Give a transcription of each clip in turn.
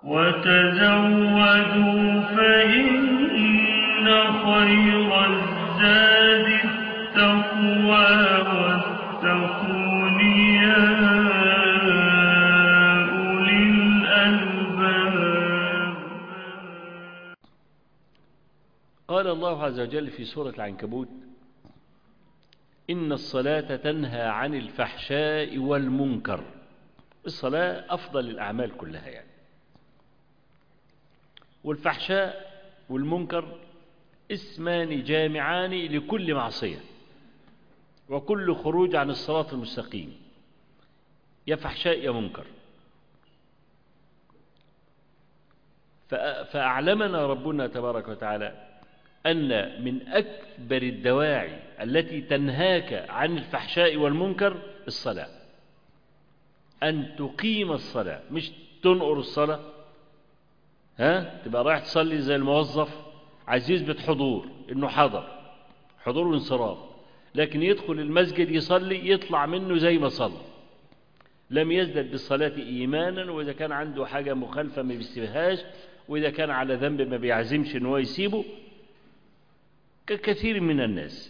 وتزودوا فإن خير الزاد التقوى واتقون يا أولي الألباب قال الله عز وجل في سورة العنكبوت إن الصلاة تنهى عن الفحشاء والمنكر الصلاة أفضل الأعمال كلها يعني والفحشاء والمنكر اسمان جامعان لكل معصية وكل خروج عن الصراط المستقيم يا فحشاء يا منكر فأعلمنا ربنا تبارك وتعالى أن من أكبر الدواعي التي تنهاك عن الفحشاء والمنكر الصلاة أن تقيم الصلاة مش تنقر الصلاة ها تبقى رايح تصلي زي الموظف عايز يثبت حضور انه حضر حضور وانصراف لكن يدخل المسجد يصلي يطلع منه زي ما صلى لم يزدد بالصلاة إيمانا وإذا كان عنده حاجة مخالفة ما بيسيبهاش وإذا كان على ذنب ما بيعزمش إن هو يسيبه ككثير من الناس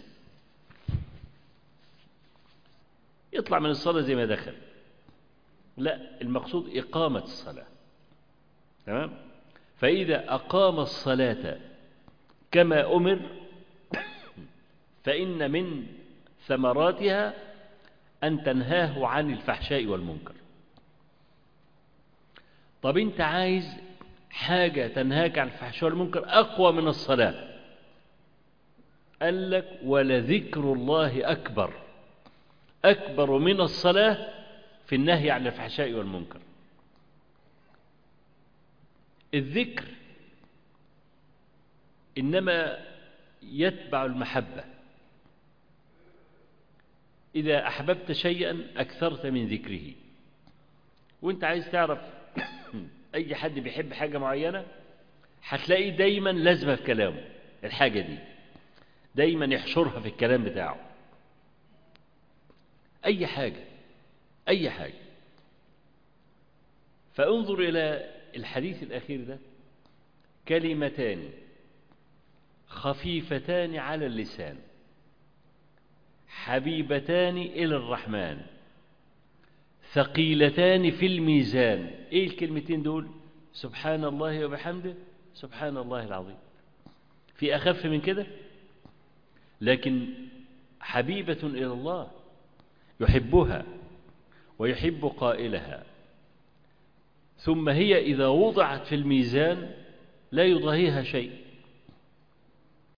يطلع من الصلاة زي ما دخل لا المقصود إقامة الصلاة تمام فإذا أقام الصلاة كما أمر فإن من ثمراتها أن تنهاه عن الفحشاء والمنكر طب أنت عايز حاجة تنهاك عن الفحشاء والمنكر أقوى من الصلاة قال لك ولذكر الله أكبر أكبر من الصلاة في النهي عن الفحشاء والمنكر الذكر إنما يتبع المحبة إذا أحببت شيئا أكثرت من ذكره وانت عايز تعرف أي حد بيحب حاجة معينة هتلاقي دايما لازمة في كلامه الحاجة دي دايما يحشرها في الكلام بتاعه أي حاجة أي حاجة فانظر إلى الحديث الأخير ده كلمتان خفيفتان على اللسان حبيبتان إلى الرحمن ثقيلتان في الميزان إيه الكلمتين دول سبحان الله وبحمده سبحان الله العظيم في أخف من كده لكن حبيبة إلى الله يحبها ويحب قائلها ثم هي إذا وضعت في الميزان لا يضاهيها شيء